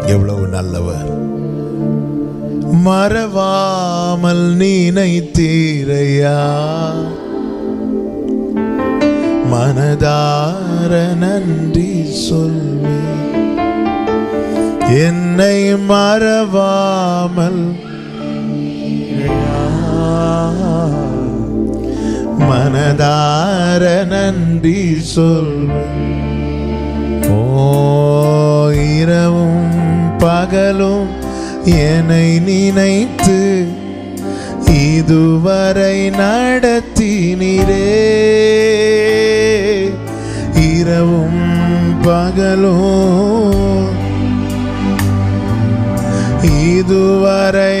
எவ்வளவு நல்லவர் மறவாமல் நினைத்தீரையா மனதார நன்றி சொல்வேன் என்னை மறவாமல் மனதார நன்றி சொல்வேன் ஓ இரவும் பகலும் என்னை நினைத்து இதுவரை நடத்தினீரே இரவும் பகலும் இதுவரை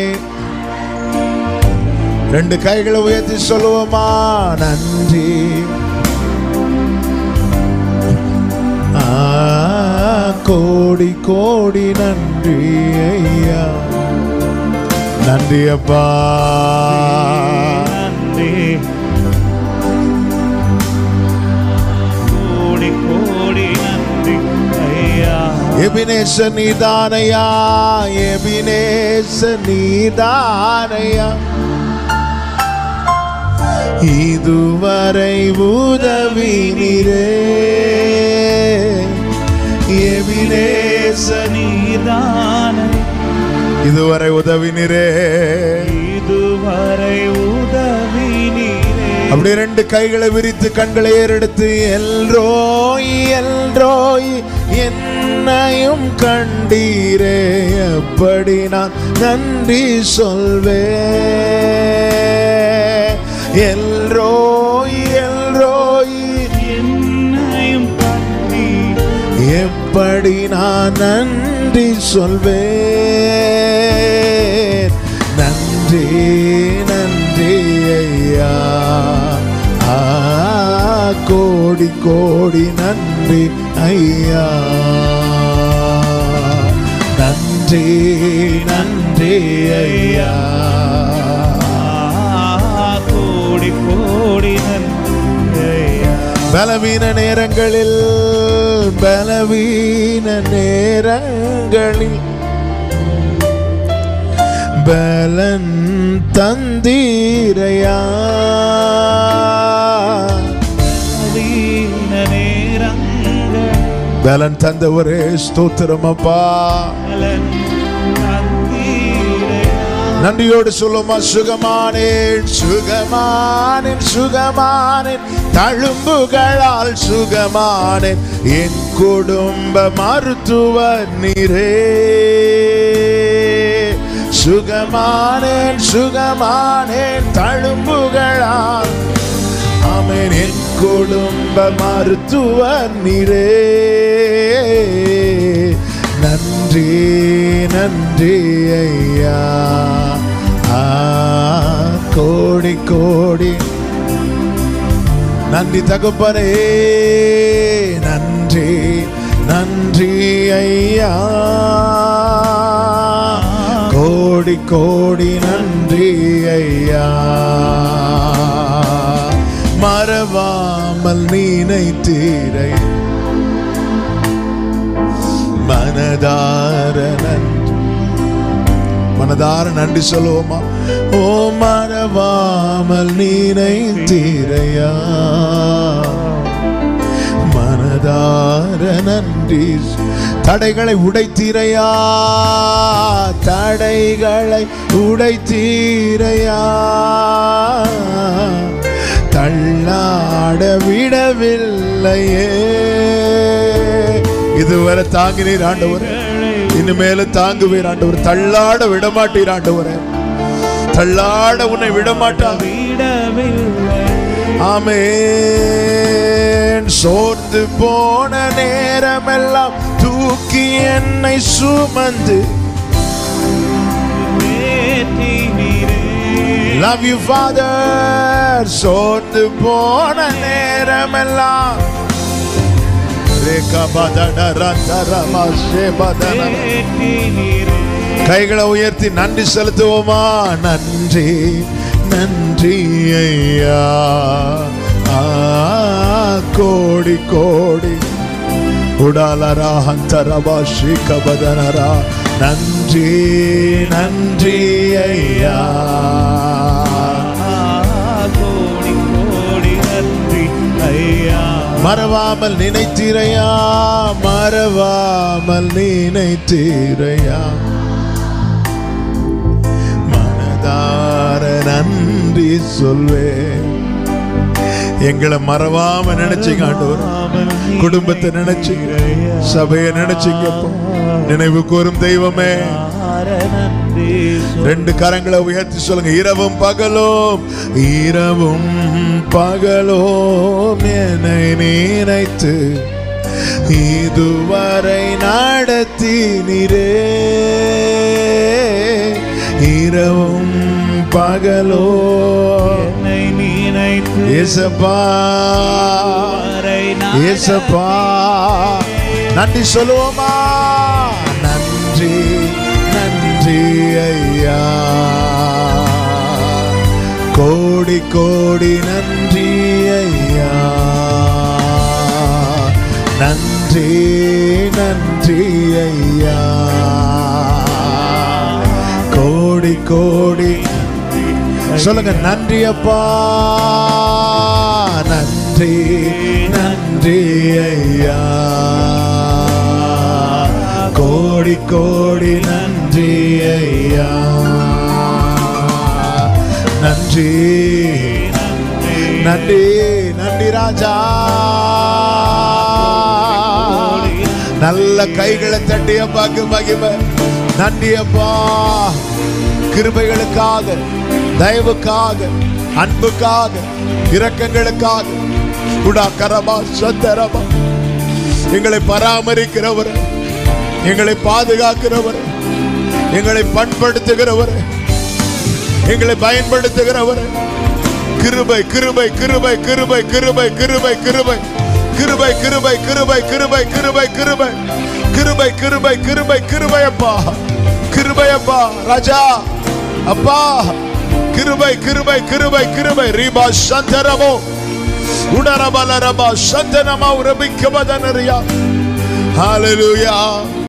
ரெண்டு கைகளை உயர்த்தி சொல்லுவோமா நன்றி ஆ, கோடி கோடி நன்றி ஐயா நன்றி அப்பா நன்றி கோடி கோடி நன்றி ஐயா எபினேச நீதானையா எபினேச நீதானையா இதுவரை உதவி நீரே எபினேச நீதானே இதுவரை உதவி நீரே இதுவரை உதவி நீரே அப்படி ரெண்டு கைகளை விரித்து கண்களை ஏறெடுத்து எல்ரோய் எல்ரோய் என்னையும் கண்டீரே எப்படி நான் நன்றி சொல்வேன் எல்ரோய் எல்ரோய் என்னையும் கட்டி எப்படி நான் நன்றி சொல்வேன் நன்றி நன்றி ஐயா ஆ, கோடி கோடி நன்றி ஐயா நன்றி நன்றி ஐயா கோடி கோடி நன்றி ஐயா பலவீன நேரங்களில் பலவீன நேரங்களில் பலன் தந்தீரையா வீண நேரங்கள் பலன் தந்த ஒரே ஸ்தோத்திரம் அப்பா பலன் தந்தீரையா. நன்றியோடு சொல்லுமா சுகமானேன் சுகமானேன் சுகமானேன் தழும்புகளால் சுகமானேன் என் குடும்ப மருத்துவர் நீரே சுகமானேன் சுகமானேன் தழும்புகளால் ஆமென் என் குடும்ப மருத்துவர் நீரே நன்றி நன்றி ஐயா ஆ, கோடி கோடி நன்றி தகப்பனே நன்றி நன்றி ஐயா கோடி கோடி நன்றி ஐயா மறவாமல் நினைத்தீரை மனதார நன்றி மனதார நன்றி சொல்லுவோமா ஓ மறவாமல் நினைத்தீரையா மனதார நன்றி தடைகளை உடைத்தீரையா தடைகளை உடைத்தீரையா தள்ளாட விடவில்லையே இதுவரை தாங்கினீர் ஆண்டவர் இனிமேல தாங்குவீர் ஆண்டவர் தள்ளாட விடமாட்டீர் ஆண்டவரே தள்ளாட உன்னை விடமாட்டார் விடவில்லை ஆமென் சோர்ந்து போன நேரமெல்லாம் தூக்கி என்னை சுமந்து ஏற்றி நீரே லவ் யூ ஃபாதர் சோர்ந்து போன நேரமெல்லாம் ரேகா பதன ரந்தரமா ஷேபதன ஏற்றி நீரே கைகளை உயர்த்தி நன்றி செலுத்துவோமா நன்றி நன்றி ஐயா ஆ, கோடி கோடி உடாலரா ஹந்தரபா ஸ்ரீகபதனரா நன்றி நன்றி ஐயா கோடி கோடி நன்றி ஐயா மறவாமல் நினைத்தீரையா மறவாமல் நினைத்தீரையா மனதார நன்றி சொல்வேன் எங்களை மறவாம நினைச்சீங்க ஆண்டவர் குடும்பத்தை நினைச்சீங்க சபையை நினைச்சீங்க அப்பா. நினைவு கூறும் தெய்வமே நன்றி ரெண்டு கரங்களை உயர்த்தி சொல்லுங்க இரவும் பகலும் இரவும் பகலும் என்னை நினைத்து இதுவரை நடத்தினீரே இரவும் பகலோ என்னை நினைத்து ஏசப்பா வரை ஏசப்பா நன்றி சொல்லுவோமா நன்றி நன்றி ஐயா கோடி கோடி நன்றி ஐயா நன்றி நன்றி ஐயா கோடி கோடி சொல்லுங்க நன்றி அப்பா நன்றி நன்றி ஐயா கோடி கோடி நன்றி ஐயா நன்றி நன்றி நன்றி ராஜா நல்ல கைகளை தட்டிய பாக்கு மகிமை நன்றி அப்பா கிருபைகளுக்காக தயவுக்காக அன்புக்காக இரக்கங்களுக்காக குடா கரமா சந்தரமா எங்களை பராமரிக்கிறவர் எங்களை பாதுகாக்கிறவர் எங்களை பண்படுத்துகிறவர் எங்களை பயன்படுத்துகிறவர் கிருபை கிருபை கிருபை கிருபை கிருபை கிருபை கிருபை கிருபை கிருபை கிருபை கிருபை கிருபை கிருபை கிருபை கிருபை கிருபை கிருபை அப்பா கிருபை அப்பா ராஜா அப்பா கிருபை கிருபை கிருபை கிருபை ரீபா சந்தரமோ உடரபலரபா சந்தனமா உரபிக்கபதனரியா ஹalleluya